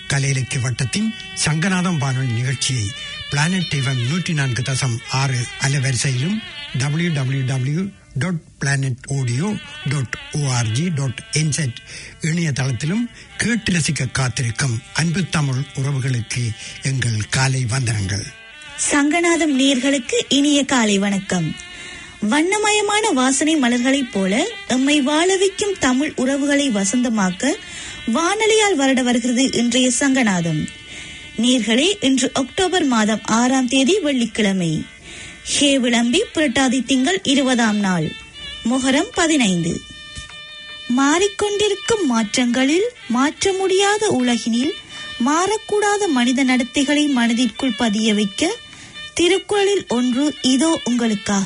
கலையிலக்கிய வட்டத்தின் சங்கநாதம் வானொலி நிகழ்ச்சியை பிளானட் டிவம் நூற்றி நான்கு தசம் ஆறு அலைவரிசையிலும் W W W dot planet audio dot O R G dot NZ இணையதளத்திலும் கேட்டு ரசிக்க காத்திருக்கும் அன்பு தமிழ் உறவுகளுக்கு எங்கள் காலை வந்தனங்கள் சங்கநாதம் நேர்களுக்கு இனிய காலை வணக்கம் வண்ணமயமான வாசனை மலர்களைப் போல எம்மை வாழ வைக்கும் தமிழ் உறவுகளை வசந்தமாக்க வானொலியால் வருட வருகிறது இன்றைய சங்கநாதம் நேர்களே இன்று அக்டோபர் மாதம் ஆறாம் தேதி வெள்ளிக்கிழமை ஹே விளம்பி புரட்டாதி திங்கள் இருபதாம் நாள் முகரம் பதினைந்து மாறிக்கொண்டிருக்கும் மாற்றங்களில் மாற்ற முடியாத உலகினில் மாறக்கூடாத மனித நடத்தைகளை மனதிற்குள் பதிய வைக்க திருக்குறளில் ஒன்று இதோ உங்களுக்காக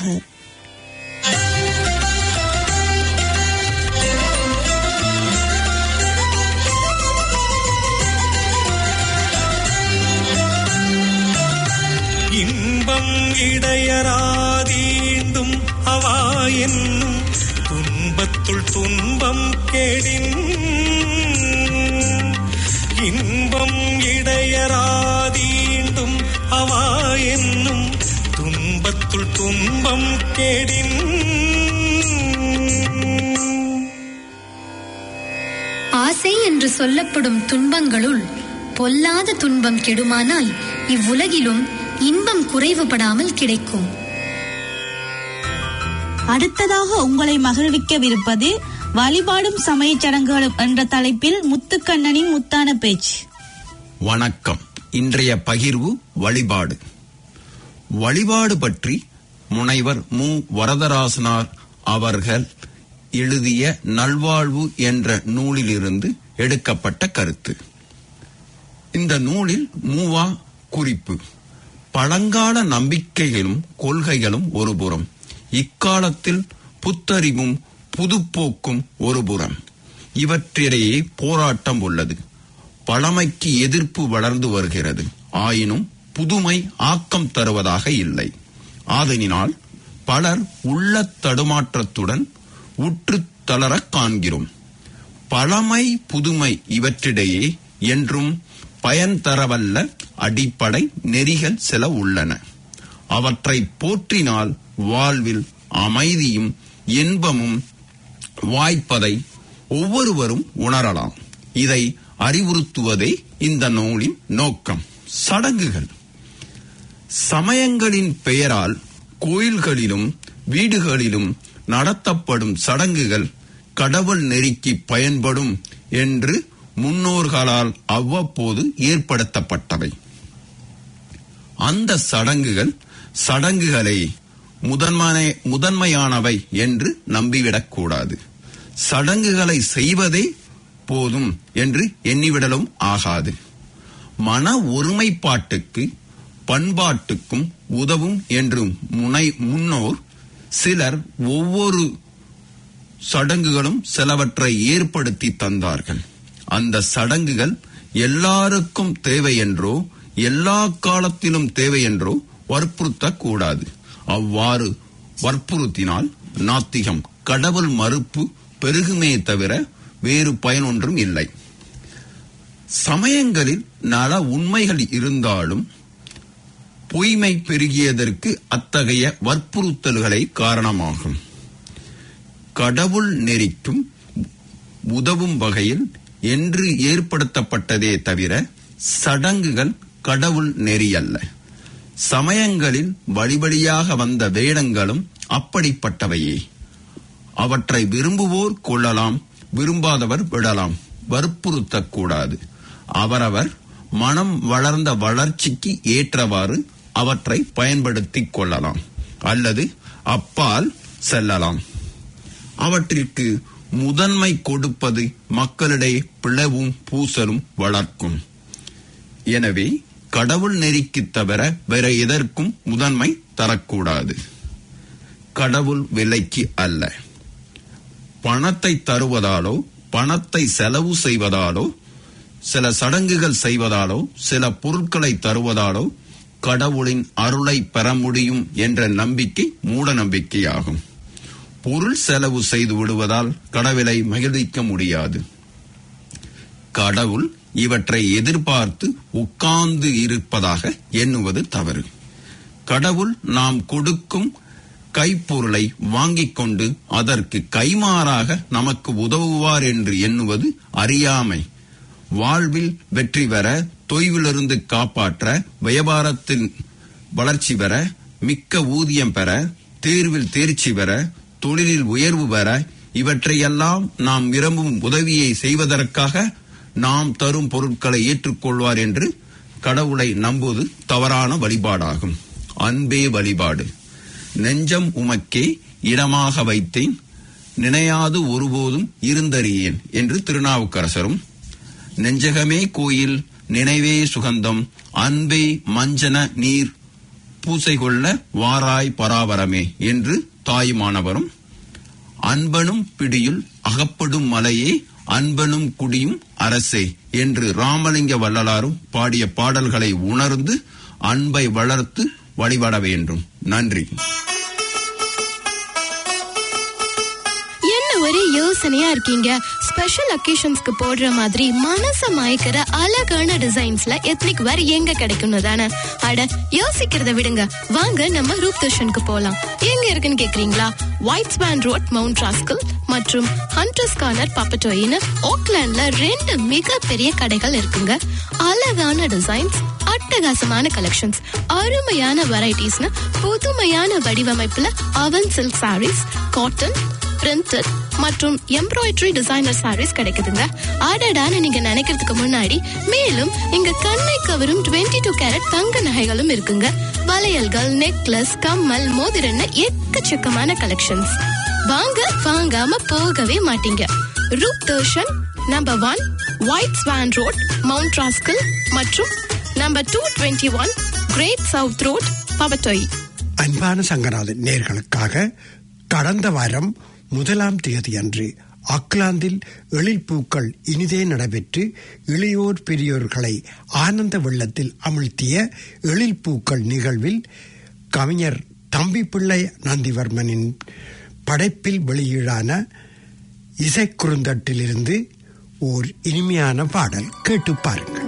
இன்பம் இடையராதீண்டும் அவா என்னும் துன்பத்துள் துன்பம் கெடின் இன்பம் இடையராதீண்டும் அவா என்னும் துன்பத்துள் துன்பம் கெடின் ஆசை என்று சொல்லப்படும் துன்பங்களுள் பொல்லாத துன்பம் கெடுமானால் இவ்வுலகிலும் இன்பம் குறைவுபடாமல் கிடைக்கும் அடுத்ததாக உங்களை மகிழ்விக்கவிருப்பது வழிபாடும் சமயச் சடங்குகளும் என்ற தலைப்பில் முத்துக்கண்ணனின் முத்தான பேச்சு வணக்கம் இன்றைய பகிர்வு வழிபாடு வழிபாடு பற்றி முனைவர் மு வரதராசனார் அவர்கள் எழுதிய நல்வாழ்வு என்ற நூலிலிருந்து எடுக்கப்பட்ட கருத்து இந்த நூலில் மூவா குறிப்பு பழங்கால நம்பிக்கைகளும் கொள்கைகளும் ஒருபுறம் இக்காலத்தில் புத்தறிவும் புதுப்போக்கும் ஒருபுறம் இவற்றிடையே போராட்டம் உள்ளது பழமைக்கு எதிர்ப்பு வளர்ந்து வருகிறது ஆயினும் புதுமை ஆக்கம் தருவதாக இல்லை ஆதலினால் பலர் உள்ள தடுமாற்றத்துடன் உற்று தளரக் காண்கிறோம் பழமை புதுமை இவற்றிடையே என்றும் பயன் தரவல்ல அடிப்படை நெறிகள் சில உள்ளன அவற்றை போற்றினால் வாழ்வில் அமைதியும் இன்பமும் வாய்ப்பதை ஒவ்வொருவரும் உணரலாம் இதை அறிவுறுத்துவதே இந்த நூலின் நோக்கம் சடங்குகள் சமயங்களின் பெயரால் கோயில்களிலும் வீடுகளிலும் நடத்தப்படும் சடங்குகள் கடவுள் நெறிக்கு பயன்படும் என்று முன்னோர்களால் அவ்வப்போது ஏற்படுத்தப்பட்டவை அந்த சடங்குகள் சடங்குகளை முதன்மை முதன்மையானவை என்று நம்பிவிடக்கூடாது சடங்குகளை செய்வதே போதும் என்று எண்ணிவிடலும் ஆகாது மன ஒருமைப்பாட்டுக்கு பண்பாட்டுக்கும் உதவும் என்று முனை முன்னோர் சிலர் ஒவ்வொரு சடங்குகளும் சிலவற்றை ஏற்படுத்தி தந்தார்கள் அந்த சடங்குகள் எல்லாருக்கும் தேவை என்றோ எல்லா காலத்திலும் தேவை என்றோ வற்புறுத்தக்கூடாது அவ்வாறு வற்புறுத்தினால் நாத்திகம் கடவுள் மறுப்பு பெருகுமே தவிர வேறு பயனொன்றும் இல்லை சமயங்களில் நல உண்மைகள் இருந்தாலும் பொய்மை பெருகியதற்கு அத்தகைய வற்புறுத்தல்களை காரணமாகும் கடவுள் நெறிக்கும் உதவும் வகையில் என்று ஏற்படுத்தப்பட்டதே தவிர சடங்குகள் கடவுள் நெறியல்ல சமயங்களில் வழிவழியாக வந்த வேடங்களும் அப்படிப்பட்டவையே அவற்றை விரும்புவோர் கொள்ளலாம் விரும்பாதவர் விடலாம் வற்புறுத்தக்கூடாது அவரவர் மனம் வளர்ந்த வளர்ச்சிக்கு ஏற்றவாறு அவற்றை பயன்படுத்திக் கொள்ளலாம் அல்லது அப்பால் செல்லலாம் அவற்றிற்கு முதன்மை கொடுப்பது மக்களிடையே பிளவும் பூசலும் வளர்க்கும் எனவே கடவுள் நெறிக்கு தவிர வேற எதற்கும் முதன்மை தரக்கூடாது கடவுள் விலைக்கு அல்ல பணத்தை தருவதாலோ பணத்தை செலவு செய்வதாலோ சில சடங்குகள் செய்வதாலோ சில பொருட்களை தருவதாலோ கடவுளின் அருளை பெற முடியும் என்ற நம்பிக்கை மூட நம்பிக்கையாகும் பொருள் செலவு செய்து விடுவதால் கடவுளை மகிழ்விக்க முடியாது கடவுள் இவற்றை எதிர்பார்த்து உட்கார்ந்து இருப்பதாக எண்ணுவது தவறு கடவுள் நாம் கொடுக்கும் கைப்பொருளை வாங்கிக் கொண்டு அதற்கு கைமாறாக நமக்கு உதவுவார் என்று எண்ணுவது அறியாமை வாழ்வில் வெற்றி பெற தொய்விலிருந்து காப்பாற்ற வியாபாரத்தின் வளர்ச்சி பெற மிக்க ஊதியம் பெற தேர்வில் தேர்ச்சி பெற தொழிலில் உயர்வு பெற இவற்றையெல்லாம் நாம் விரும்பும் உதவியை செய்வதற்காக நாம் தரும் பொருட்களை ஏற்றுக்கொள்வார் என்று கடவுளை நம்புவது தவறான வழிபாடாகும் அன்பே வழிபாடு நெஞ்சம் உமக்கே இடமாக வைத்தேன் நினையாது ஒருபோதும் இருந்தறியேன் என்று திருநாவுக்கரசரும் நெஞ்சகமே கோயில் நினைவே சுகந்தம் அன்பே மஞ்சன நீர் பூசை கொள்ள வாராய் பராபரமே என்று தாயுமானவரும் அன்பனும் பிடியுள் அகப்படும் மலையே அன்பனும் குடியும் அரசே என்று ராமலிங்க வள்ளலாரும் பாடிய பாடல்களை உணர்ந்து அன்பை வளர்த்து வழிபட வேண்டும் நன்றி என்ன ஒரு யோசனையா இருக்கீங்க ஸ்பெஷல் அக்கேஷன்ஸ்க்கு போடுற மாதிரி மனச மயக்கிற அழகான டிசைன்ஸ்ல எத்னிக் வேர் எங்க கிடைக்கும்னு தானே அட யோசிக்கிறத விடுங்க வாங்க நம்ம ரூப் தர்ஷனுக்கு போலாம் எங்க இருக்குன்னு கேக்குறீங்களா white swan road mount Roskill மற்றும் ஹண்டர்ஸ் கார்னர் பாப்பட்டோயின்னு ஓக்லாண்ட்ல ரெண்டு மிகப்பெரிய கடைகள் இருக்குங்க அழகான டிசைன்ஸ் அட்டகாசமான கலெக்ஷன்ஸ் அருமையான வெரைட்டிஸ்னு புதுமையான வடிவமைப்புல அவன் சில்க் சாரீஸ் காட்டன் பிரிண்டட் மற்றும் எம்ப்ராய்டரி டிசைனர் சாரீஸ் கிடைக்குதுங்க ஆடடான்னு நீங்க நினைக்கிறதுக்கு முன்னாடி மேலும் இங்க கண்ணை கவரும் 22 டூ கேரட் தங்க நகைகளும் இருக்குங்க வளையல்கள் நெக்லஸ் கம்மல் மோதிரன்னு எக்கச்சக்கமான கலெக்ஷன்ஸ் வாங்க வாங்காம போகவே மாட்டீங்க Roop Darshan number one white swan road mount Roskill மற்றும் number two twenty one great south road Papatoetoe அன்பான சங்கராத நேர்களுக்காக கடந்த வாரம் முதலாம் தேதி அன்று ஆக்லாந்தில் எழில்பூக்கள் இனிதே நடைபெற்று இளையோர் பெரியோர்களை ஆனந்த வெள்ளத்தில் அமிழ்த்திய எழில்பூக்கள் நிகழ்வில் கவிஞர் தம்பிப்பிள்ளை நந்திவர்மனின் படைப்பில் வெளியீடான இசைக்குறுந்தட்டிலிருந்து ஓர் இனிமையான பாடல் கேட்டு பாருங்கள்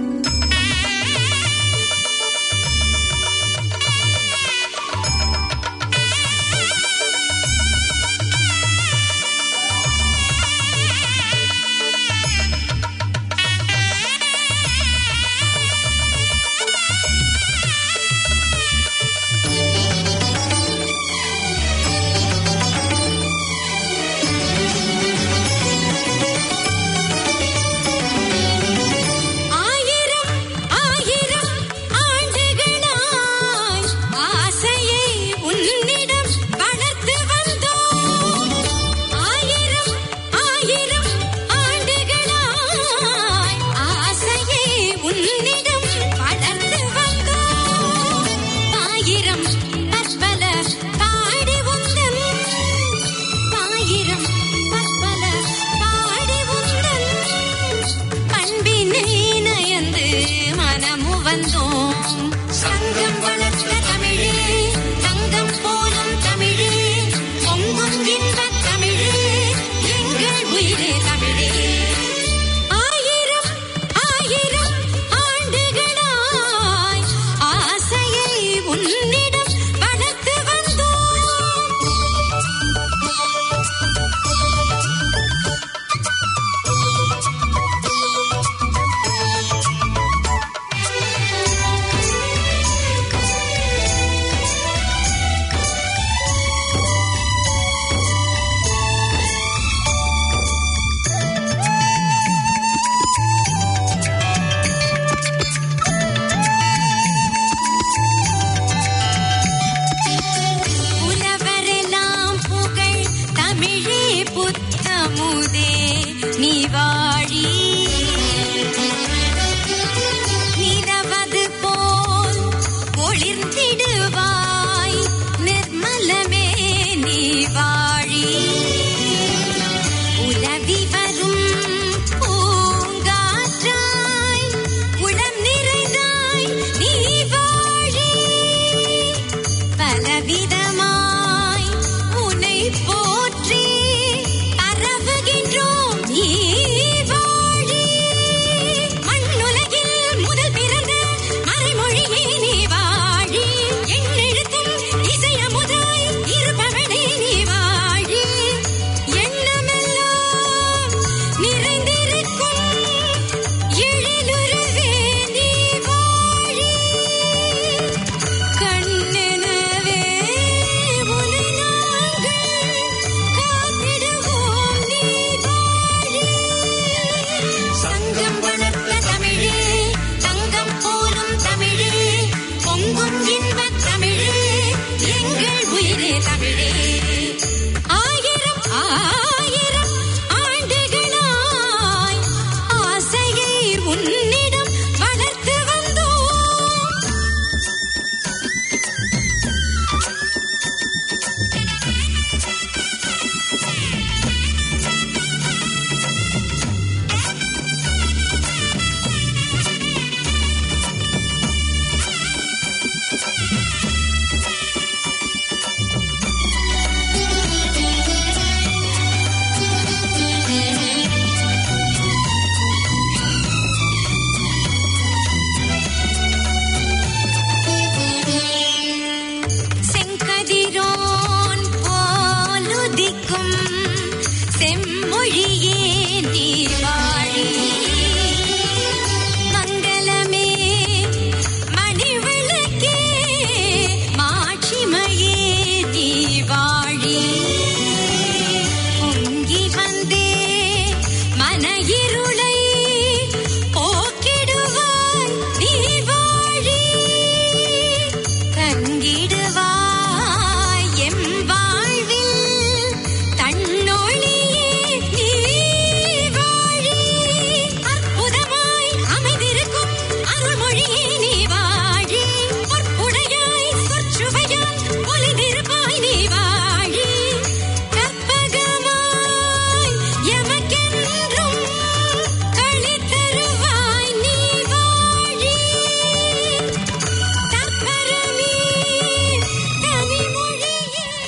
ஆயிரம் ஆயிரம் ஆண்டுகளாய் ஆசையை உன்னிடம் வளர்த்து வந்தோம் ஆயிரம் ஆயிரம் ஆண்டுகளாய் ஆசையை உன்னிடம் வளர்த்து வந்தோம் ஆயிரம் பற்பல பாடி உந்தன் ஆயிரம் பற்பல பாடி உந்தன் பண்பினை நயந்து மனமு வந்தோம் சங்கம் வளர்த்த தமிழே தங்கம் போலும் தமிழே பொங்கும் இன்பத் தமிழே எங்கள் உயிரே தமிழே ஆயிரம் ஆயிரம் ஆண்டுகளாய் ஆசையை உன்னிடம் வளர்த்து வந்தோம்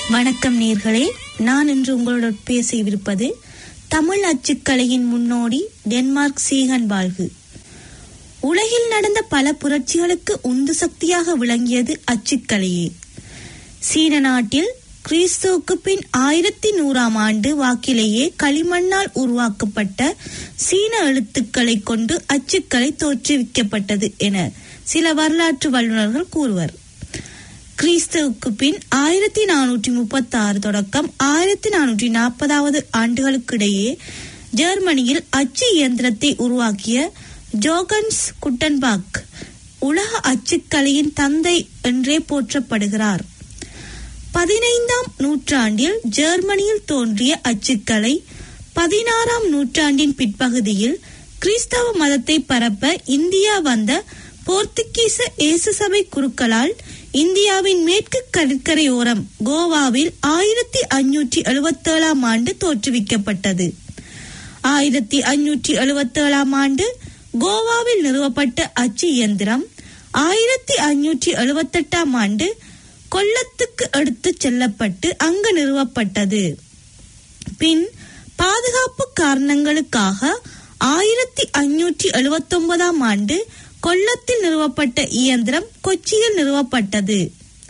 வணக்கம் நேர்களே நான் இன்று உங்களோட பேசவிருப்பது தமிழ் அச்சுக்கலையின் முன்னோடி டென்மார்க் சீகன் வாழ்கு உலகில் நடந்த பல புரட்சிகளுக்கு உந்து சக்தியாக விளங்கியது அச்சுக்கலையே சீன நாட்டில் கிறிஸ்துவுக்கு பின் ஆயிரத்தி நூறாம் ஆண்டு வாக்கிலேயே களிமண்ணால் உருவாக்கப்பட்ட சீன எழுத்துக்களை கொண்டு அச்சுக்கலை தோற்றுவிக்கப்பட்டது என சில வரலாற்று வல்லுநர்கள் கூறுவர் கிறிஸ்துவுக்கு பின் ஆயிரத்தி நானூற்றி முப்பத்தி ஆறு தொடக்கம் ஆயிரத்தி நானூற்றி நாற்பதாவது ஆண்டுகளுக்கிடையே ஜெர்மனியில் அச்சு இயந்திரத்தை உருவாக்கிய ஜோகன்ஸ் குட்டன்பாக் உலக அச்சுக்கலையின் தந்தை என்றே போற்றப்படுகிறார் பதினைந்தாம் நூற்றாண்டில் ஜெர்மனியில் தோன்றிய அச்சுக்கலை பதினாறாம் நூற்றாண்டின் பிற்பகுதியில் கிறிஸ்தவ மதத்தை பரப்ப இந்தியா வந்த போர்த்துகீச இயேசு சபை குருக்களால் இந்தியாவின் மேற்கு கடற்கரையோரம் கோவாவில் ஆயிரத்தி அஞ்சூற்றி எழுபத்தேழாம் ஆண்டு தோற்றுவிக்கப்பட்டது ஆயிரத்தி அஞ்சூற்றி எழுபத்தேழாம் ஆண்டு கோவாவில் நிறுவப்பட்ட அச்சு இயந்திரம் ஆயிரத்தி அஞ்சூற்றி எழுபத்தெட்டாம் ஆண்டு கொல்லத்துக்கு எடுத்துச் செல்லப்பட்டு அங்கு நிறுவப்பட்டது பின் பாதுகாப்பு காரணங்களுக்காக ஆயிரத்தி அஞ்சூற்றி எழுபத்தொன்பதாம் ஆண்டு கொல்லத்தில் நிறுவப்பட்ட இயந்திரம் கொச்சியில் நிறுவப்பட்டது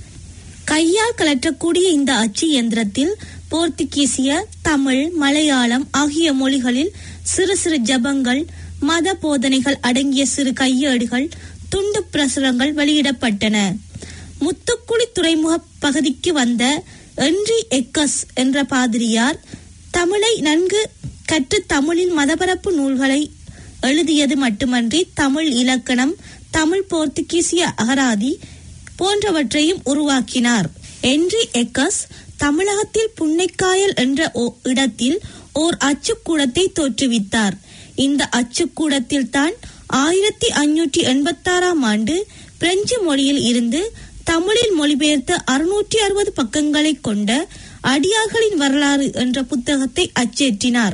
கையால் கலற்றக்கூடிய இந்த அச்சு இயந்திரத்தில் போர்த்துகீசிய தமிழ் மலையாளம் ஆகிய மொழிகளில் சிறு சிறு ஜபங்கள் மத போதனைகள் அடங்கிய சிறு கையேடுகள் துண்டு பிரசுரங்கள் வெளியிடப்பட்டன முத்துக்குளி துறைமுக பகுதிக்கு வந்த என்றி எக்கஸ் என்ற பாதிரியார் தமிழை நன்கு கற்று தமிழில் மதபரப்பு நூல்களை எழுதியது மட்டுமன்றி தமிழ் இலக்கணம் தமிழ் போர்த்துகீசிய அகராதி போன்றவற்றையும் உருவாக்கினார் என்றி எக்கஸ் தமிழகத்தில் புன்னைக்காயல் என்ற ஓ- இடத்தில் ஓர் அச்சுக்கூடத்தை தோற்றுவித்தார் இந்த அச்சுக்கூடத்தில் தான் ஆயிரத்தி அஞ்சூற்றி எண்பத்தாறாம் ஆண்டு பிரெஞ்சு மொழியில் இருந்து தமிழில் மொழிபெயர்த்த அறுநூற்றி அறுபது பக்கங்களை கொண்ட அடியார்களின் வரலாறு என்ற புத்தகத்தை அச்சேற்றினார்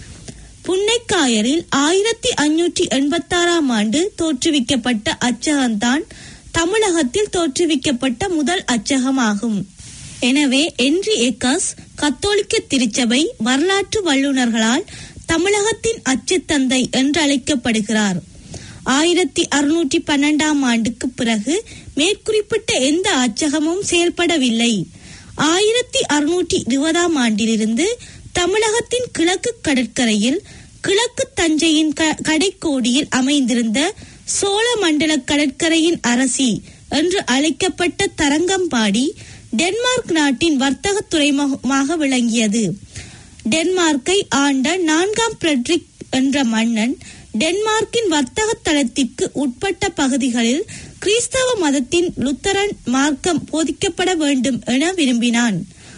புன்னைக்காயலில் ஆயிரத்தி அஞ்சூற்றி எண்பத்தாறாம் ஆண்டு தோற்றுவிக்கப்பட்ட அச்சகம்தான் தமிழகத்தில் தோற்றுவிக்கப்பட்ட முதல் அச்சகமாகும் எனவே என்றி எக்கஸ் கத்தோலிக்க திருச்சபை வரலாற்று வல்லுநர்களால் தமிழகத்தின் அச்சுத்தந்தை என்று அழைக்கப்படுகிறார் ஆயிரத்தி அறுநூற்றி பன்னெண்டாம் ஆண்டுக்கு பிறகு மேற்குறிப்பிட்ட எந்த அச்சகமும் செயல்படவில்லை ஆயிரத்தி அறுநூற்றி இருபதாம் ஆண்டிலிருந்து தமிழகத்தின் கிழக்கு கடற்கரையில் கிழக்கு தஞ்சையின் க- கடைக்கோடியில் அமைந்திருந்த சோழ மண்டல கடற்கரையின் அரசி என்று அழைக்கப்பட்ட தரங்கம்பாடி டென்மார்க் நாட்டின் வர்த்தக துறைமுகமாக விளங்கியது டென்மார்க்கை ஆண்ட நான்காம் பிரெட்ரிக் என்ற மன்னன் டென்மார்க்கின் வர்த்தக தளத்திற்கு உட்பட்ட பகுதிகளில் கிறிஸ்தவ மதத்தின் லுத்தரன் மார்க்கம் போதிக்கப்பட வேண்டும் என விரும்பினான்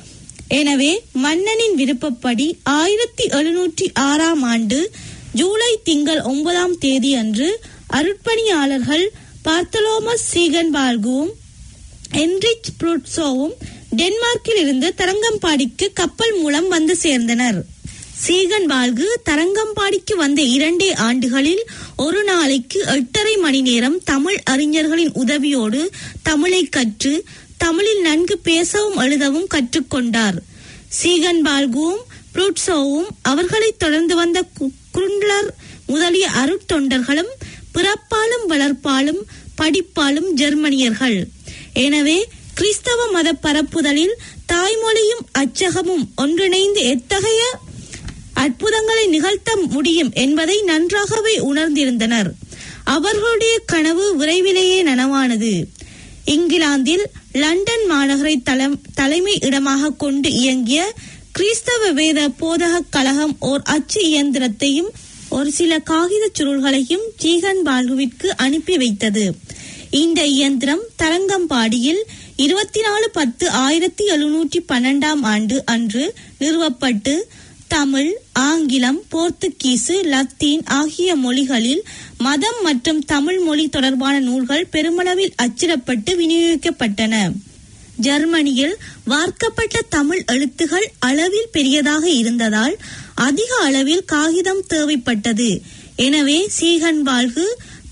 எனவே மன்னனின் விருப்பப்படி ஆயிரத்தி எழுநூற்றி ஆறாம் ஆண்டு ஜூலை திங்கள் ஒன்பதாம் தேதி அன்று அருட்பணியாளர்கள் பார்த்தலோமஸ் சீகன்பால்குவும் என்ரிச் புருட்சோவும் டென்மார்க்கில் இருந்து தரங்கம்பாடிக்கு கப்பல் மூலம் வந்து சேர்ந்தனர் சீகன் பால்கு தரங்கம்பாடிக்கு வந்த இரண்டே ஆண்டுகளில் ஒரு நாளைக்கு எட்டரை மணி நேரம் தமிழ் அறிஞர்களின் உதவியோடு தமிழை கற்று தமிழில் நன்கு பேசவும் எழுதவும் கற்றுக்கொண்டார் சீகன் பால்குவும் புருட்சோவும் அவர்களைத் தொடர்ந்து வந்த கு- குருண்ட்லர் முதலிய அருட்தொண்டர்களும் பிறப்பாலும் வளர்ப்பாலும் படிப்பாலும் ஜெர்மனியர்கள் எனவே கிறிஸ்தவ மத பரப்புதலில் தாய்மொழியும் அச்சகமும் ஒன்றிணைந்து எத்தகைய அற்புதங்களை நிகழ்த்த முடியும் என்பதை நன்றாகவே உணர்ந்திருந்தனர் அவர்களுடைய கனவு விரைவிலேயே நனவானது இங்கிலாந்தில் லண்டன் மாநகரை தலம்- தலைமை இடமாக கொண்டு இயங்கிய கிறிஸ்தவ வேத போதக கழகம் ஓர் அச்சு இயந்திரத்தையும் ஒரு சில காகிதச் சுருள்களையும் ஜீகன் பால்குவிற்கு அனுப்பி வைத்தது இந்த இயந்திரம் தரங்கம்பாடியில் இருபத்தி நாலு பத்து ஆயிரத்தி எழுநூற்றி பன்னெண்டாம் ஆண்டு அன்று நிறுவப்பட்டு தமிழ் ஆங்கிலம் போர்த்துகீசு லத்தீன் ஆகிய மொழிகளில் மதம் மற்றும் தமிழ் மொழி தொடர்பான நூல்கள் பெருமளவில் அச்சிடப்பட்டு விநியோகிக்கப்பட்டன ஜெர்மனியில் வார்க்கப்பட்ட தமிழ் எழுத்துகள் அளவில் பெரியதாக இருந்ததால் அதிக அளவில் காகிதம் தேவைப்பட்டது எனவே சீகன் வாழ்கு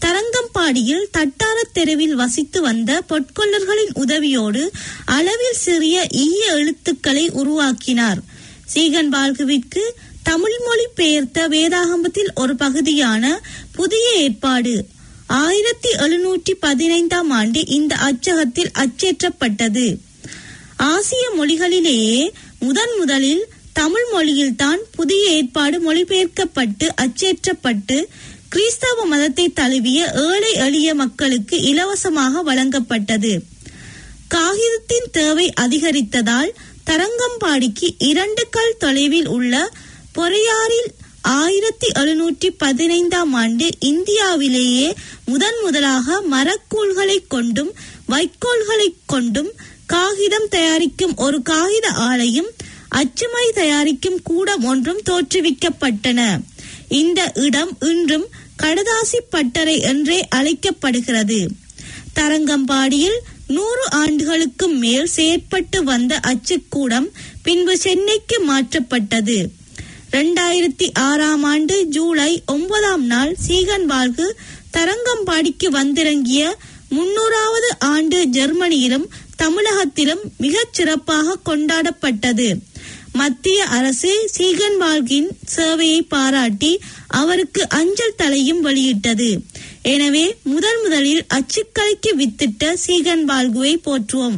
தரங்கம்பாடியில் தட்டாரத் தெருவில் வசித்து வந்த பொற்கொள்ளர்களின் உதவியோடு அளவில் சிறிய ஈய எழுத்துக்களை உருவாக்கினார் சீகன் பால்குவிற்கு தமிழ் மொழி பெயர்த்த வேதாகமத்தில் ஒரு பகுதியான புதிய ஏற்பாடு ஆயிரத்தி எழுநூற்றி பதினைந்தாம் ஆண்டு இந்த அச்சகத்தில் அச்சேற்றப்பட்டது ஆசிய மொழிகளிலேயே முதன் முதலில் தமிழ் மொழியில்தான் புதிய ஏற்பாடு மொழிபெயர்க்கப்பட்டு அச்சேற்றப்பட்டு கிறிஸ்தவ மதத்தை தழுவிய ஏழை எளிய மக்களுக்கு இலவசமாக வழங்கப்பட்டது காகிதத்தின் தேவை அதிகரித்ததால் தரங்கம்பாடிக்கு இரண்டு கல் தொலைவில் உள்ள பொறையாறில் ஆயிரத்தி எழுநூற்றி பதினைந்தாம் ஆண்டு இந்தியாவிலேயே முதன் முதலாக மரக்கூழ்களை கொண்டும் வைக்கோல்களை கொண்டும் காகிதம் தயாரிக்கும் ஒரு காகித ஆலையும் அச்சுமை தயாரிக்கும் கூடம் ஒன்றும் தோற்றுவிக்கப்பட்டன இந்த இடம் இன்றும் கடதாசி பட்டறை என்றே அழைக்கப்படுகிறது தரங்கம்பாடியில் நூறு ஆண்டுகளுக்கும் மேல் செயற்பட்டு வந்த அச்சுக்கூடம் பின்பு சென்னைக்கு மாற்றப்பட்டது இரண்டாயிரத்தி ஆறாம் ஆண்டு ஜூலை ஒன்பதாம் நாள் சீகன் வாழ்கு தரங்கம்பாடிக்கு வந்திறங்கிய முன்னூறாவது ஆண்டு ஜெர்மனியிலும் தமிழகத்திலும் மிகச் சிறப்பாக கொண்டாடப்பட்டது மத்திய அரசு சீகன் வாழ்கின் சேவையை பாராட்டி அவருக்கு அஞ்சல் தலையும் வெளியிட்டது எனவே முதன் முதலில் அச்சுக்கலைக்கு வித்திட்ட சீகன் வாழ்குவை போற்றுவோம்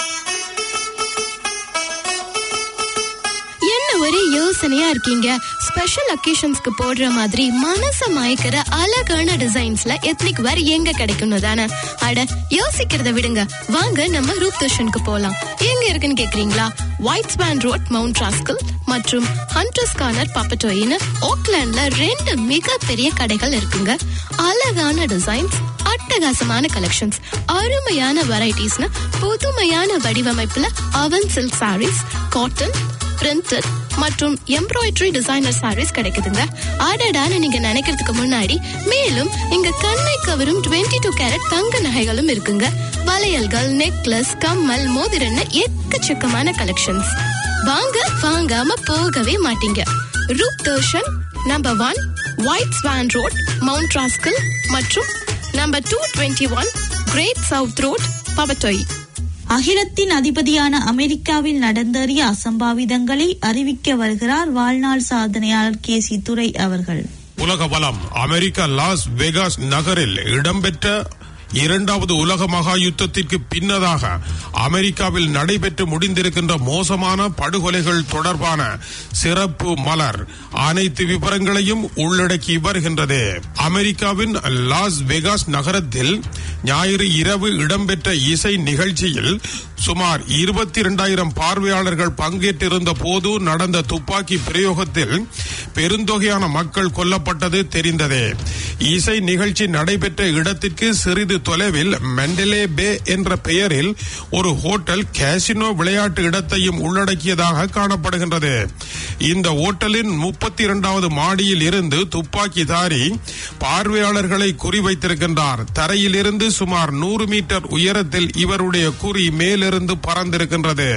என்ன ஒரு யோசனையா இருக்கீங்க ஸ்பெஷல் அக்கேஷன்ஸ்க்கு போடுற மாதிரி மனச மயக்கிற அழகான டிசைன்ஸ்ல எத்னிக் வேர் எங்க கிடைக்கும்னு தானே அட யோசிக்கிறத விடுங்க வாங்க நம்ம ரூப் தர்ஷனுக்கு போலாம் எங்க இருக்குன்னு கேக்குறீங்களா white swan road mount Roskill மற்றும் ஹண்டர்ஸ் கார்னர் பாப்பட்டோயின்னு ஓக்லாண்ட்ல ரெண்டு மிகப்பெரிய கடைகள் இருக்குங்க அழகான டிசைன்ஸ் அட்டகாசமான கலெக்ஷன்ஸ் அருமையான வெரைட்டிஸ்னு புதுமையான வடிவமைப்புல அவன் சில்க் சாரீஸ் காட்டன் பிரிண்டட் மற்றும் எம்ப்ராய்டரி டிசைனர் சாரீஸ் கிடைக்குதுங்க ஆடடான்னு நீங்க நினைக்கிறதுக்கு முன்னாடி மேலும் இங்க கண்ணை கவரும் 22 டூ கேரட் தங்க நகைகளும் இருக்குங்க வளையல்கள் நெக்லஸ் கம்மல் மோதிரன்னு எக்கச்சக்கமான கலெக்ஷன்ஸ் வாங்க வாங்காம போகவே மாட்டீங்க Roop Darshan number one white swan road mount Roskill மற்றும் number two twenty one great south road Papatoetoe அகிலத்தின் அதிபதியான அமெரிக்காவில் நடந்தேறிய அசம்பாவிதங்களை அறிவிக்க வருகிறார் வாழ்நாள் சாதனையாளர் கே சி துரை அவர்கள் உலக வளம் அமெரிக்கா லாஸ் வெகாஸ் நகரில் இடம்பெற்ற இரண்டாவது உலக மகா யுத்தத்திற்கு பின்னதாக அமெரிக்காவில் நடைபெற்று முடிந்திருக்கின்ற மோசமான படுகொலைகள் தொடர்பான சிறப்பு மலர் அனைத்து விவரங்களையும் உள்ளடக்கி வருகின்றது அமெரிக்காவின் லாஸ் வெகாஸ் நகரத்தில் ஞாயிறு இரவு இடம்பெற்ற இசை நிகழ்ச்சியில் சுமார் இருபத்தி இரண்டாயிரம் பார்வையாளர்கள் பங்கேற்றிருந்த போது நடந்த துப்பாக்கி பிரயோகத்தில் பெருந்தொகையான மக்கள் கொல்லப்பட்டது தெரிந்ததே இசை நிகழ்ச்சி நடைபெற்ற இடத்திற்கு சிறிது தொலைவில் மெண்டலே பே என்ற பெயரில் ஒரு ஹோட்டல் கேசினோ விளையாட்டு இடத்தையும் உள்ளடக்கியதாக காணப்படுகின்றது இந்த ஹோட்டலின் முப்பத்தி இரண்டாவது மாடியில் இருந்து துப்பாக்கிதாரி பார்வையாளர்களை குறிவைத்திருக்கின்றார் தரையிலிருந்து சுமார் நூறு மீட்டர் உயரத்தில் இவருடைய குறி மேலிருந்து பறந்திருக்கின்றது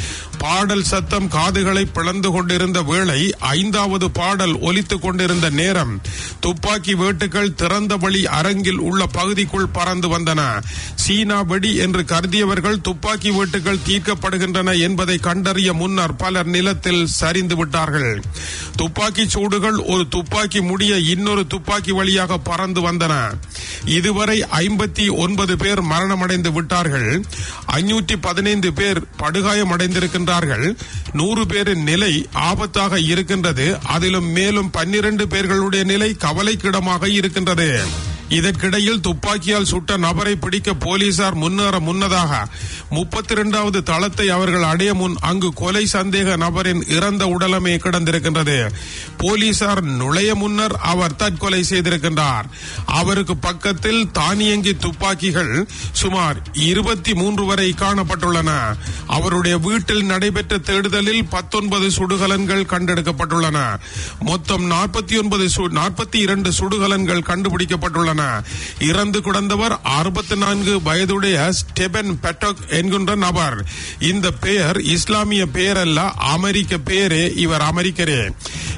பாடல் சத்தம் காதுகளை பிளந்து கொண்டிருந்த வேளை ஐந்தாவது பாடல் ஒலித்துக் கொண்டிருந்த நேரம் துப்பாக்கி வேட்டுகள் திறந்த வழி அரங்கில் உள்ள பகுதிக்குள் பறந்து வந்தன சீனா வெடி என்று கருதியவர்கள் துப்பாக்கி வேட்டுகள் தீர்க்கப்படுகின்றன என்பதை கண்டறிய முன்னர் பலர் நிலத்தில் சரிந்து விட்டார்கள் துப்பாக்கி சூடுகள் ஒரு துப்பாக்கி முடிய இன்னொரு துப்பாக்கி வழியாக பறந்து வந்தன இதுவரை ஐம்பத்தி ஒன்பது பேர் மரணமடைந்து விட்டார்கள் ஐநூற்றி பதினைந்து பேர் படுகாயமடைந்திருக்கின்றார்கள் நூறு பேரின் நிலை ஆபத்தாக இருக்கின்றது அதிலும் மேலும் பன்னிரண்டு பேர்களுடைய நிலை கவலைக்கிடமாக இருக்கின்றது இதற்கிடையில் துப்பாக்கியால் சுட்ட நபரை பிடிக்க போலீசார் முன்னேற முன்னதாக முப்பத்தி இரண்டாவது தளத்தை அவர்கள் அடைய முன் அங்கு கொலை சந்தேக நபரின் இறந்த உடலமே கிடந்திருக்கின்றது போலீசார் நுழைய முன்னர் அவர் தற்கொலை செய்திருக்கின்றார் அவருக்கு பக்கத்தில் தானியங்கி துப்பாக்கிகள் சுமார் இருபத்தி மூன்று வரை காணப்பட்டுள்ளன அவருடைய வீட்டில் நடைபெற்ற தேடுதலில் பத்தொன்பது சுடுகலன்கள் கண்டெடுக்கப்பட்டுள்ளன மொத்தம் நாற்பத்தி ஒன்பது நாற்பத்தி இரண்டு சுடுகலன்கள் கண்டுபிடிக்கப்பட்டுள்ளன இறந்து கிடந்தவர் அறுபத்தி நான்கு வயதுடைய ஸ்டெபன் பெட்டோக் என்கின்ற நபர் இந்த பெயர் இஸ்லாமிய பெயர் அல்ல அமெரிக்க பெயரே இவர் அமெரிக்கரே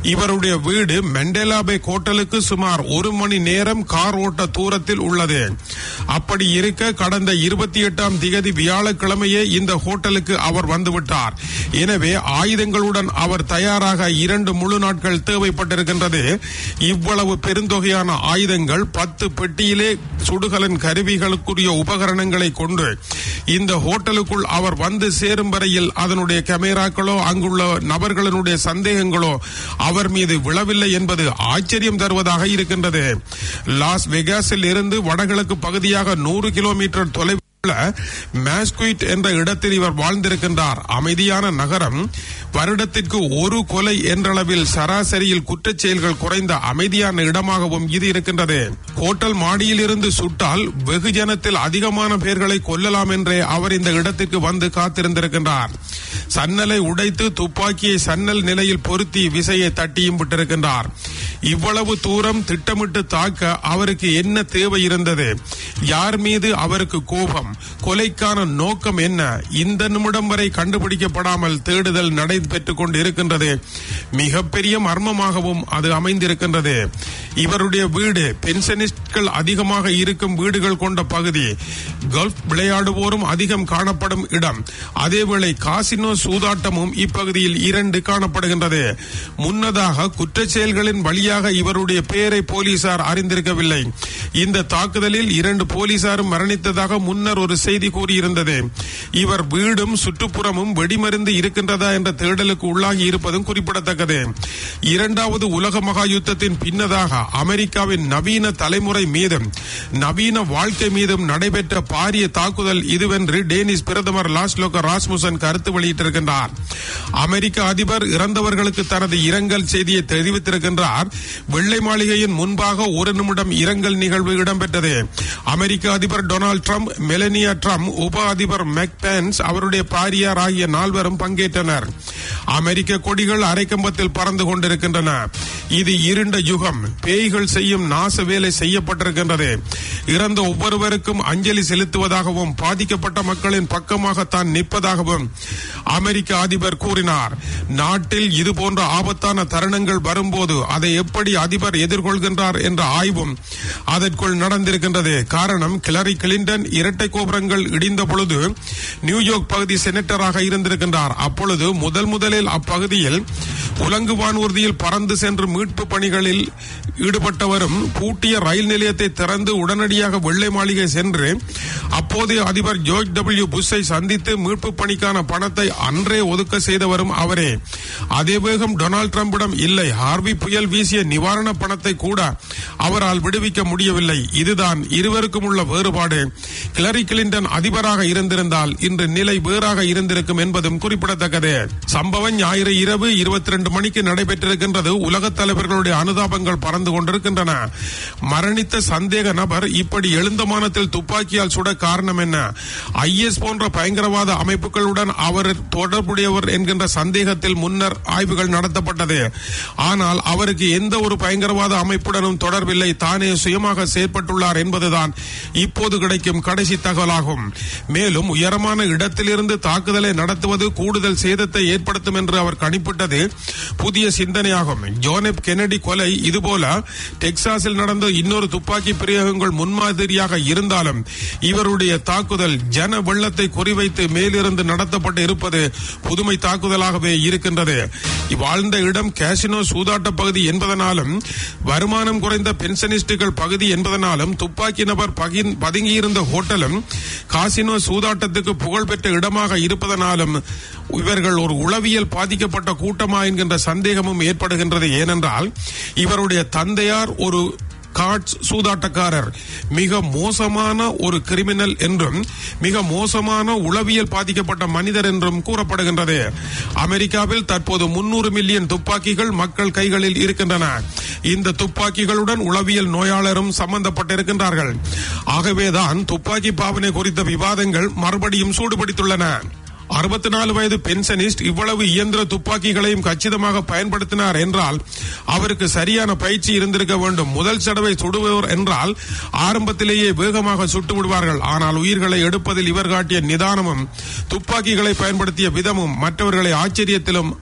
இவருடைய வீடு மெண்டேலா பே ஹோட்டலுக்கு சுமார் ஒரு மணி நேரம் கார் ஓட்ட தூரத்தில் உள்ளது அப்படி இருக்க கடந்த இருபத்தி எட்டாம் திகதி வியாழக்கிழமையே இந்த ஹோட்டலுக்கு அவர் வந்துவிட்டார் எனவே ஆயுதங்களுடன் அவர் தயாராக இரண்டு முழு நாட்கள் தேவைப்பட்டிருக்கின்றது இவ்வளவு பெருந்தொகையான ஆயுதங்கள் பத்து பெட்டியிலே சுடுகலன் கருவிகளுக்குரிய உபகரணங்களை கொண்டு இந்த ஹோட்டலுக்குள் அவர் வந்து சேரும் வரையில் அதனுடைய கேமராக்களோ அங்குள்ள நபர்களினுடைய சந்தேகங்களோ அவர் மீது விழவில்லை என்பது ஆச்சரியம் தருவதாக இருக்கின்றது லாஸ் வெகாஸில் இருந்து வடகிழக்கு பகுதியாக நூறு கிலோமீட்டர் தொலைவில் உள்ள மேஸ்குயிட் என்ற இடத்தில் இவர் வாழ்ந்திருக்கின்றார் அமைதியான நகரம் வருடத்திற்கு ஒரு கொலை என்றளவில் சராசரியில் குற்றச் செயல்கள் குறைந்த அமைதியான இடமாகவும் இது இருக்கின்றது ஹோட்டல் மாடியில் இருந்து சுட்டால் வெகுஜனத்தில் அதிகமான பேர்களை கொல்லலாம் என்றே அவர் இந்த இடத்திற்கு வந்து காத்திருந்திருக்கின்றார் சன்னலை உடைத்து துப்பாக்கியை சன்னல் நிலையில் பொருத்தி விசையை தட்டியும் விட்டிருக்கின்றார் இவ்வளவு தூரம் திட்டமிட்டு தாக்க அவருக்கு என்ன தேவை இருந்தது யார் மீது அவருக்கு கோபம் கொலைக்கான நோக்கம் என்ன இந்த நிமிடம் வரை கண்டுபிடிக்கப்படாமல் தேடுதல் நடைபெற்றுக் கொண்டு இருக்கின்றது மிகப்பெரிய மர்மமாகவும் அது அமைந்திருக்கின்றது இவருடைய வீடு பென்ஷனிஸ்ட்கள் அதிகமாக இருக்கும் வீடுகள் கொண்ட பகுதி கல்ஃப் விளையாடுவோரும் அதிகம் காணப்படும் இடம் அதேவேளை காசினோ சூதாட்டமும் இப்பகுதியில் இரண்டு காணப்படுகின்றது முன்னதாக குற்றச் செயல்களின் வழியாக இவருடைய பெயரை போலீசார் அறிந்திருக்கவில்லை இந்த தாக்குதலில் இரண்டு போலீசாரும் மரணித்ததாக முன்னர் ஒரு செய்தி கூறியிருந்தது இவர் வீடும் சுற்றுப்புறமும் வெடிமருந்து இருக்கின்றதா என்ற தேடலுக்கு உள்ளாகி இருப்பதும் குறிப்பிடத்தக்கது இரண்டாவது உலக மகா யுத்தத்தின் பின்னதாக அமெரிக்காவின் நவீன தலைமுறை மீதும் நவீன வாழ்க்கை மீதும் நடைபெற்ற பாரிய தாக்குதல் இதுவென்று டேனிஷ் பிரதமர் லாஸ்லோக ராஸ்முசன் கருத்து வெளியிட்டிருக்கின்றார் அமெரிக்க அதிபர் இறந்தவர்களுக்கு தனது இரங்கல் செய்தியை தெரிவித்திருக்கின்றார் வெள்ளை மாளிகையின் முன்பாக ஒரு நிமிடம் இரங்கல் நிகழ்வு இடம்பெற்றது அமெரிக்க அதிபர் டொனால்ட் ட்ரம்ப் மெலனியா ட்ரம்ப் உப அதிபர் மெக் பென்ஸ் அவருடைய பாரியார் ஆகிய நால்வரும் பங்கேற்றனர் அமெரிக்க கொடிகள் அரைக்கம்பத்தில் பறந்து கொண்டிருக்கின்றன இது இருண்ட யுகம் பேய்கள் செய்யும் நாச வேலை செய்யப்பட்டிருக்கின்றது இறந்த ஒவ்வொருவருக்கும் அஞ்சலி செலுத்துவதாகவும் பாதிக்கப்பட்ட மக்களின் பக்கமாக தான் நிற்பதாகவும் அமெரிக்க அதிபர் கூறினார் நாட்டில் இது போன்ற ஆபத்தான தருணங்கள் வரும்போது அதை எப்படி அதிபர் எதிர்கொள்கின்றார் என்ற ஆய்வும் அதற்குள் நடந்திருக்கின்றது காரணம் கிளரி கிளின்டன் இரட்டை கோபுரங்கள் இடிந்த பொழுது நியூயார்க் பகுதி செனட்டராக இருந்திருக்கின்றார் அப்பொழுது முதல் முதலில் அப்பகுதியில் உலங்கு வானூர்தியில் பறந்து சென்று மீட்பு பணிகளில் ஈடுபட்டவரும் பூட்டிய ரயில் நிலையத்தை திறந்து உடனடியாக வெள்ளை மாளிகை சென்று அப்போதைய அதிபர் ஜோர்ஜ் டபிள்யூ புஷ்ஷை சந்தித்து மீட்பு பணிக்கான பணத்தை அன்றே ஒதுக்க செய்தவரும் அவரே அதே வேகம் டொனால்ட் ட்ரம்பிடம் இல்லை ஹார்வி புயல் வீசிய நிவாரண பணத்தை கூட அவரால் விடுவிக்க முடியவில்லை இதுதான் இருவருக்கும் உள்ள வேறுபாடு கிளரி கிளின்டன் அதிபராக இருந்திருந்தால் இன்று நிலை வேறாக இருந்திருக்கும் என்பதும் குறிப்பிடத்தக்கது சம்பவம் ஞாயிறு இரவு இருபத்தி ரெண்டு மணிக்கு நடைபெற்றிருக்கின்றது உலக தலைவர்களுடைய அனுதாபங்கள் பறந்து கொண்டிருக்கின்றன மரணித்த சந்தேக நபர் இப்படி எழுந்தமானத்தில் துப்பாக்கியால் சுட காரணம் என்ன ஐஎஸ் போன்ற பயங்கரவாத அமைப்புகளுடன் அவர் தொடர்புடையவர் என்கின்ற சந்தேகத்தில் முன்னர் ஆய்வுகள் நடத்தப்பட்டது ஆனால் அவருக்கு எந்த ஒரு பயங்கரவாத அமைப்புடனும் தொடர்பில்லை தானே சுயமாக செயற்பட்டுள்ளார் என்பதுதான் இப்போது கிடைக்கும் கடைசி தகவலாகும் மேலும் உயரமான இடத்திலிருந்து தாக்குதலை நடத்துவது கூடுதல் சேதத்தை ஏற்படுத்தும் என்று அவர் கணிப்பிட்டது புதிய சிந்தனையாகும் ஜோனெப் கெனடி கொலை இதுபோல டெக்சாஸில் நடந்த இன்னொரு துப்பாக்கி பிரயோகங்கள் முன்மாதிரியாக இருந்தாலும் இவருடைய தாக்குதல் ஜன வெள்ளத்தை குறிவைத்து மேலிருந்து நடத்தப்பட்டு இருப்பது புதுமை தாக்குதலாகவே இருக்கின்றது வாழ்ந்த இடம் கேசினோ சூதாட்ட பகுதி என்பதனாலும் வருமானம் குறைந்த பென்ஷனிஸ்டுகள் பகுதி என்பதனாலும் துப்பாக்கி நபர் பகின்- பதுங்கியிருந்த ஹோட்டலும் காசினோ சூதாட்டத்துக்கு புகழ்பெற்ற இடமாக இருப்பதனாலும் இவர்கள் ஒரு உளவியல் பாதிக்கப்பட்ட கூட்டமா என்கின்ற சந்தேகமும் ஏற்படுகின்றது ஏனென்றால் இவருடைய தந்தையார் ஒரு கார்ட்ஸ் சூதாட்டக்காரர் மிக மோசமான ஒரு கிரிமினல் என்றும் மிக மோசமான உளவியல் பாதிக்கப்பட்ட மனிதர் என்றும் கூறப்படுகின்றது அமெரிக்காவில் தற்போது முன்னூறு மில்லியன் துப்பாக்கிகள் மக்கள் கைகளில் இருக்கின்றன இந்த துப்பாக்கிகளுடன் உளவியல் நோயாளரும் சம்பந்தப்பட்டிருக்கின்றார்கள் ஆகவேதான் துப்பாக்கி பாவனை குறித்த விவாதங்கள் மறுபடியும் சூடுபிடித்துள்ளன அறுபத்தி நாலு வயது பென்ஷனிஸ்ட் இவ்வளவு இயந்திர துப்பாக்கிகளையும் கச்சிதமாக பயன்படுத்தினார் என்றால் அவருக்கு சரியான பயிற்சி இருந்திருக்க வேண்டும் முதல் தடவை சுடுபவர் என்றால் ஆரம்பத்திலேயே வேகமாக சுட்டு விடுவார்கள் ஆனால் உயிர்களை எடுப்பதில் இவர் காட்டிய நிதானமும் துப்பாக்கிகளை பயன்படுத்திய விதமும் மற்றவர்களை ஆச்சரியத்திலும்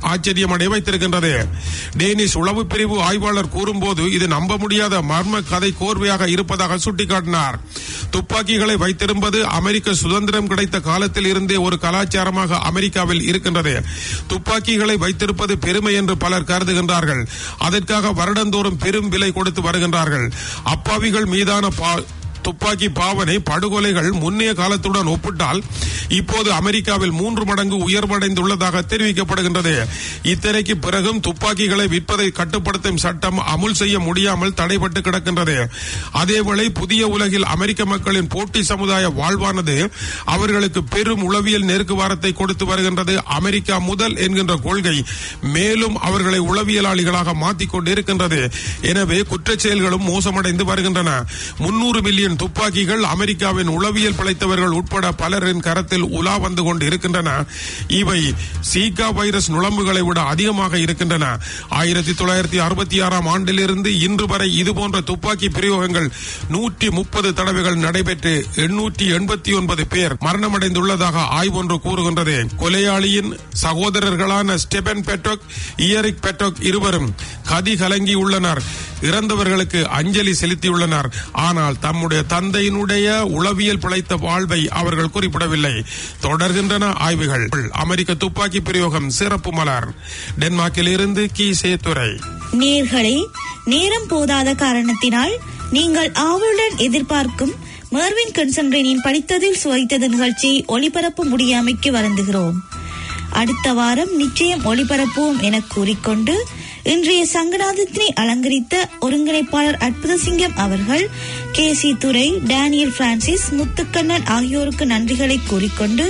ஆச்சரியமடைய வைத்திருக்கின்றது டேனிஷ் உளவு பிரிவு ஆய்வாளர் கூறும்போது இது நம்ப முடியாத மர்ம கதை கோர்வையாக இருப்பதாக சுட்டிக்காட்டினார் துப்பாக்கிகளை வைத்திருப்பது அமெரிக்க சுதந்திரம் கிடைத்த காலத்தில் இருந்தே ஒரு கலாச்சாரமாக அமெரிக்காவில் இருக்கின்றது துப்பாக்கிகளை வைத்திருப்பது பெருமை என்று பலர் கருதுகின்றார்கள் அதற்காக வருடந்தோறும் பெரும் விலை கொடுத்து வருகின்றார்கள் அப்பாவிகள் மீதான பா- துப்பாக்கி பாவனை படுகொலைகள் முன்னைய காலத்துடன் ஒப்பிட்டால் இப்போது அமெரிக்காவில் மூன்று மடங்கு உயர்வடைந்துள்ளதாக தெரிவிக்கப்படுகின்றது இத்தனைக்கு பிறகும் துப்பாக்கிகளை விற்பதை கட்டுப்படுத்தும் சட்டம் அமுல் செய்ய முடியாமல் தடைபட்டு கிடக்கின்றது அதேவேளை புதிய உலகில் அமெரிக்க மக்களின் போட்டி சமுதாய வாழ்வானது அவர்களுக்கு பெரும் உளவியல் நெருக்குவாரத்தை கொடுத்து வருகின்றது அமெரிக்கா முதல் என்கின்ற கொள்கை மேலும் அவர்களை உளவியலாளிகளாக மாற்றிக் கொண்டிருக்கின்றது எனவே குற்றச் செயல்களும் மோசமடைந்து வருகின்றன முன்னூறு மில்லியன் துப்பாக்கிகள் அமெரிக்காவின் உளவியல் பிழைத்தவர்கள் உட்பட பலரின் கரத்தில் உலா வந்து கொண்டு இருக்கின்றன இவை சீகா வைரஸ் நுழம்புகளை விட அதிகமாக இருக்கின்றன ஆயிரத்தி தொள்ளாயிரத்தி அறுபத்தி ஆறாம் ஆண்டிலிருந்து இன்று வரை இதுபோன்ற துப்பாக்கி பிரயோகங்கள் நூற்றி முப்பது தடவைகள் நடைபெற்று எண்ணூற்றி எண்பத்தி ஒன்பது பேர் மரணமடைந்துள்ளதாக ஆய்வொன்று கூறுகின்றது கொலையாளியின் சகோதரர்களான ஸ்டெபன் பெட்டோக் இயரிக் பெட்டோக் இருவரும் கதி கலங்கியுள்ளனர் இறந்தவர்களுக்கு அஞ்சலி செலுத்தியுள்ளனர் ஆனால் தம்முடைய தந்தையினுடைய உளவியல் பிழைத்த வாழ்வை அவர்கள் குறிப்பிடவில்லை தொடர்கின்றன ஆய்வுகள் அமெரிக்க துப்பாக்கி பிரயோகம் சிறப்பு மலர் டென்மார்க்கில் இருந்து கி சேத்துரை நேர்களே நேரம் போதாத காரணத்தினால் நீங்கள் ஆவலுடன் எதிர்பார்க்கும் மெர்வின் கன்சன்ட்ரேனின் படித்ததில் சுவைத்தது நிகழ்ச்சியை ஒளிபரப்ப முடியாமைக்கு வருந்துகிறோம் அடுத்த வாரம் நிச்சயம் ஒளிபரப்புவோம் என கூறிக்கொண்டு இன்றைய சங்கநாதத்தினை அலங்கரித்த ஒருங்கிணைப்பாளர் அற்புதசிங்கம் அவர்கள் கே சி துரை டேனியல் பிரான்சிஸ் முத்துக்கண்ணன் ஆகியோருக்கு நன்றிகளை கூறிக்கொண்டு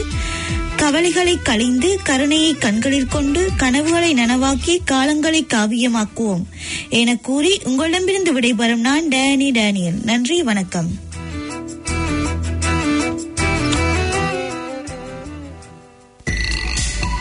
கவலைகளை களைந்து கருணையை கண்களில் கொண்டு கனவுகளை நனவாக்கி காலங்களை காவியமாக்குவோம் என கூறி உங்களிடமிருந்து விடைபெறும் நான் டேனி டேனியல் நன்றி வணக்கம்